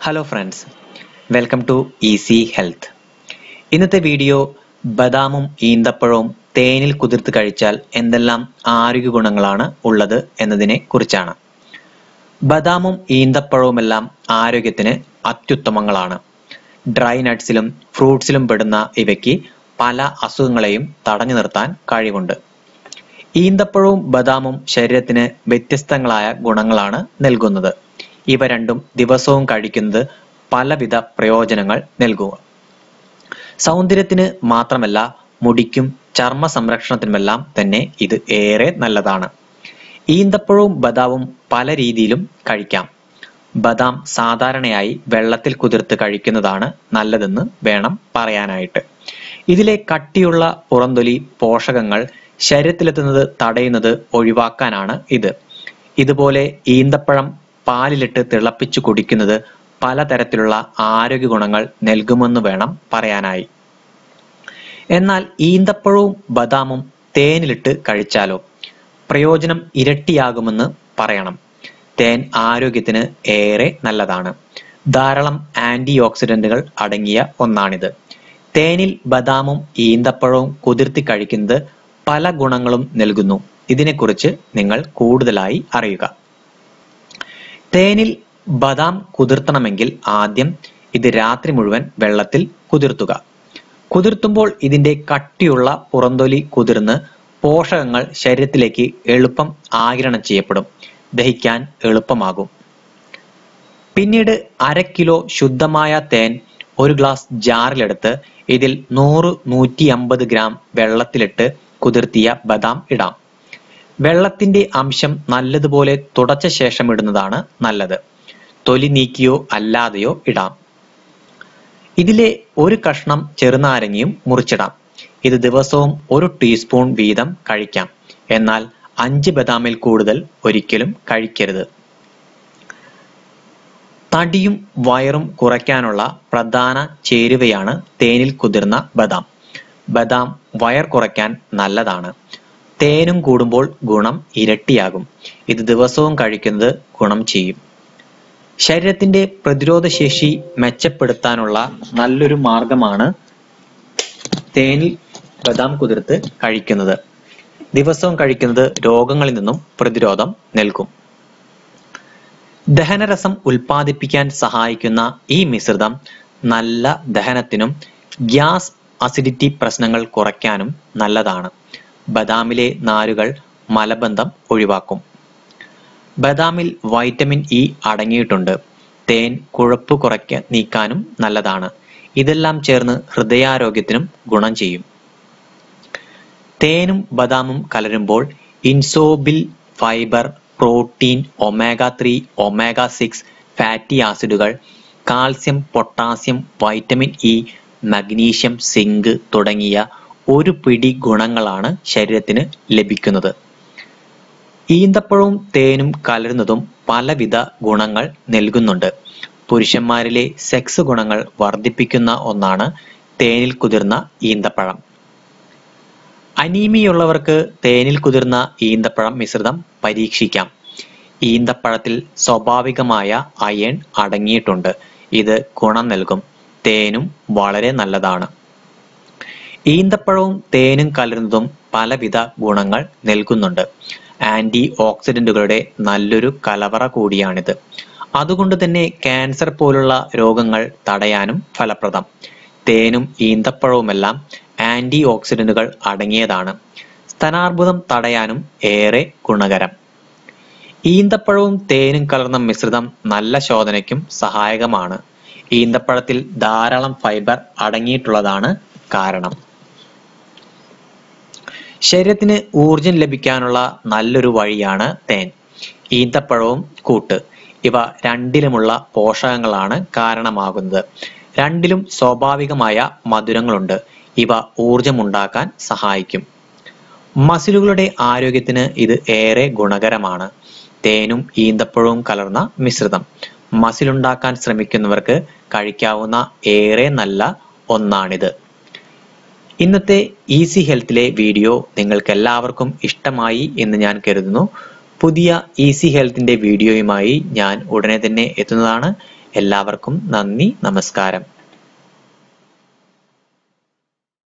hello friends welcome to easy health ഇന്നത്തെ video ബദാമും ഈന്തപ്പഴവും തേനിൽ കുതിർത്ത് കഴിച്ചാൽ എന്തെല്ലാം ആരോഗ്യ ഗുണങ്ങളാണ് ഉള്ളത് എന്നതിനെ കുറിച്ചാണ് ബദാമും ഈന്തപ്പഴവുമെല്ലാം ആരോഗ്യത്തിന് അത്യുത്തമങ്ങളാണ് ഡ്രൈ നട്ട്സിലും ഫ്രൂട്ട്സിലും പെടുന്ന ഇവയ്ക്ക് പല അസുഖങ്ങളെയും തടഞ്ഞു നിർത്താൻ കഴിവുണ്ട് ഈന്തപ്പഴവും ബദാമും ശരീരത്തിന് വ്യത്യസ്തങ്ങളായ ഗുണങ്ങളാണ് നൽകുന്നത് ഇവ രണ്ടും ദിവസവും കഴിക്കുന്നത് പലവിധ പ്രയോജനങ്ങൾ നൽകുക സൗന്ദര്യത്തിന് മാത്രമല്ല മുടിക്കും ചർമ്മ സംരക്ഷണത്തിനുമെല്ലാം തന്നെ ഇത് ഏറെ നല്ലതാണ് ഈന്തപ്പഴവും ബദാമും പല രീതിയിലും കഴിക്കാം ബദാം സാധാരണയായി വെള്ളത്തിൽ കുതിർത്ത് കഴിക്കുന്നതാണ് നല്ലതെന്ന് വേണം പറയാനായിട്ട് ഇതിലെ കട്ടിയുള്ള പുറംതൊലി പോഷകങ്ങൾ ശരീരത്തിലെത്തുന്നത് തടയുന്നത് ഒഴിവാക്കാനാണ് ഇത് ഇതുപോലെ ഈന്തപ്പഴം പാലിലിട്ട് തിളപ്പിച്ചു കുടിക്കുന്നത് പലതരത്തിലുള്ള ആരോഗ്യ ഗുണങ്ങൾ നൽകുമെന്ന് വേണം പറയാനായി എന്നാൽ ഈന്തപ്പഴവും ബദാമും തേനിലിട്ട് കഴിച്ചാലോ പ്രയോജനം ഇരട്ടിയാകുമെന്ന് പറയണം തേൻ ആരോഗ്യത്തിന് ഏറെ നല്ലതാണ് ധാരാളം ആന്റി ഓക്സിഡന്റുകൾ അടങ്ങിയ ഒന്നാണിത് തേനിൽ ബദാമും ഈന്തപ്പഴവും കുതിർത്തി കഴിക്കുന്നത് പല ഗുണങ്ങളും നൽകുന്നു ഇതിനെക്കുറിച്ച് നിങ്ങൾ കൂടുതലായി അറിയുക തേനിൽ ബദാം കുതിർത്തണമെങ്കിൽ ആദ്യം ഇത് രാത്രി മുഴുവൻ വെള്ളത്തിൽ കുതിർത്തുക കുതിർത്തുമ്പോൾ ഇതിന്റെ കട്ടിയുള്ള പുറന്തൊലി കുതിർന്ന് പോഷകങ്ങൾ ശരീരത്തിലേക്ക് എളുപ്പം ആഗിരണം ചെയ്യപ്പെടും ദഹിക്കാൻ എളുപ്പമാകും പിന്നീട് അര കിലോ ശുദ്ധമായ തേൻ ഒരു ഗ്ലാസ് ജാറിലെടുത്ത് ഇതിൽ നൂറ് നൂറ്റി അമ്പത് ഗ്രാം വെള്ളത്തിലിട്ട് കുതിർത്തിയ ബദാം ഇടാം വെള്ളത്തിന്റെ അംശം നല്ലതുപോലെ തുടച്ച ശേഷം ഇടുന്നതാണ് നല്ലത് തൊലി നീക്കിയോ അല്ലാതെയോ ഇടാം ഇതിലെ ഒരു കഷ്ണം ചെറുനാരങ്ങയും മുറിച്ചിടാം ഇത് ദിവസവും ഒരു ടീസ്പൂൺ വീതം കഴിക്കാം എന്നാൽ അഞ്ച് ബദാമിൽ കൂടുതൽ ഒരിക്കലും കഴിക്കരുത് തടിയും വയറും കുറയ്ക്കാനുള്ള പ്രധാന ചേരുവയാണ് തേനിൽ കുതിർന്ന ബദാം ബദാം വയർ കുറയ്ക്കാൻ നല്ലതാണ് തേനും കൂടുമ്പോൾ ഗുണം ഇരട്ടിയാകും ഇത് ദിവസവും കഴിക്കുന്നത് ഗുണം ചെയ്യും ശരീരത്തിന്റെ പ്രതിരോധ ശേഷി മെച്ചപ്പെടുത്താനുള്ള നല്ലൊരു മാർഗമാണ് തേനിൽ ബദാം കുതിർത്ത് കഴിക്കുന്നത് ദിവസവും കഴിക്കുന്നത് രോഗങ്ങളിൽ നിന്നും പ്രതിരോധം നൽകും ദഹനരസം ഉൽപ്പാദിപ്പിക്കാൻ സഹായിക്കുന്ന ഈ മിശ്രിതം നല്ല ദഹനത്തിനും ഗ്യാസ് അസിഡിറ്റി പ്രശ്നങ്ങൾ കുറയ്ക്കാനും നല്ലതാണ് ബദാമിലെ നാരുകൾ മലബന്ധം ഒഴിവാക്കും ബദാമിൽ വൈറ്റമിൻ ഇ അടങ്ങിയിട്ടുണ്ട് തേൻ കുഴപ്പ് കുറയ്ക്ക നീക്കാനും നല്ലതാണ് ഇതെല്ലാം ചേർന്ന് ഹൃദയാരോഗ്യത്തിനും ഗുണം ചെയ്യും തേനും ബദാമും കലരുമ്പോൾ insoluble fibre protein omega three omega six fatty ആസിഡുകൾ calcium potassium vitamin E magnesium zinc തുടങ്ങിയ ഒരു പിടി ഗുണങ്ങളാണ് ശരീരത്തിന് ലഭിക്കുന്നത് ഈന്തപ്പഴവും തേനും കലരുന്നതും പലവിധ ഗുണങ്ങൾ നൽകുന്നുണ്ട് പുരുഷന്മാരിലെ സെക്സ് ഗുണങ്ങൾ വർദ്ധിപ്പിക്കുന്ന ഒന്നാണ് തേനിൽ കുതിർന്ന ഈന്തപ്പഴം അനീമിയുള്ളവർക്ക് തേനിൽ കുതിർന്ന ഈന്തപ്പഴം മിശ്രിതം പരീക്ഷിക്കാം ഈന്തപ്പഴത്തിൽ സ്വാഭാവികമായ അയൺ അടങ്ങിയിട്ടുണ്ട് ഇത് ഗുണം നൽകും തേനും വളരെ നല്ലതാണ് ഈന്തപ്പഴവും തേനും കലരുന്നതും പലവിധ ഗുണങ്ങൾ നൽകുന്നുണ്ട് ആന്റി ഓക്സിഡന്റുകളുടെ നല്ലൊരു കലവറ കൂടിയാണിത് അതുകൊണ്ട് തന്നെ ക്യാൻസർ പോലുള്ള രോഗങ്ങൾ തടയാനും ഫലപ്രദം തേനും ഈന്തപ്പഴവുമെല്ലാം ആന്റി ഓക്സിഡന്റുകൾ അടങ്ങിയതാണ് സ്തനാർബുദം തടയാനും ഏറെ ഗുണകരം ഈന്തപ്പഴവും തേനും കലർന്ന മിശ്രിതം നല്ല ശോധനയ്ക്കും സഹായകമാണ് ഈന്തപ്പഴത്തിൽ ധാരാളം ഫൈബർ അടങ്ങിയിട്ടുള്ളതാണ് കാരണം ശരീരത്തിന് ഊർജം ലഭിക്കാനുള്ള നല്ലൊരു വഴിയാണ് തേൻ ഈന്തപ്പഴവും കൂട്ട് ഇവ രണ്ടിലുമുള്ള പോഷകങ്ങളാണ് കാരണമാകുന്നത് രണ്ടിലും സ്വാഭാവികമായ മധുരങ്ങളുണ്ട് ഇവ ഊർജമുണ്ടാക്കാൻ സഹായിക്കും മസിലുകളുടെ ആരോഗ്യത്തിന് ഇത് ഏറെ ഗുണകരമാണ് തേനും ഈന്തപ്പഴവും കലർന്ന മിശ്രിതം മസിലുണ്ടാക്കാൻ ശ്രമിക്കുന്നവർക്ക് കഴിക്കാവുന്ന ഏറെ നല്ല ഒന്നാണിത് ഇന്നത്തെ ഈസി ഹെൽത്തിലെ വീഡിയോ നിങ്ങൾക്ക് എല്ലാവർക്കും ഇഷ്ടമായി എന്ന് ഞാൻ കരുതുന്നു പുതിയ ഈസി ഹെൽത്തിന്റെ വീഡിയോയുമായി ഞാൻ ഉടനെ തന്നെ എത്തുന്നതാണ് എല്ലാവർക്കും നന്ദി നമസ്കാരം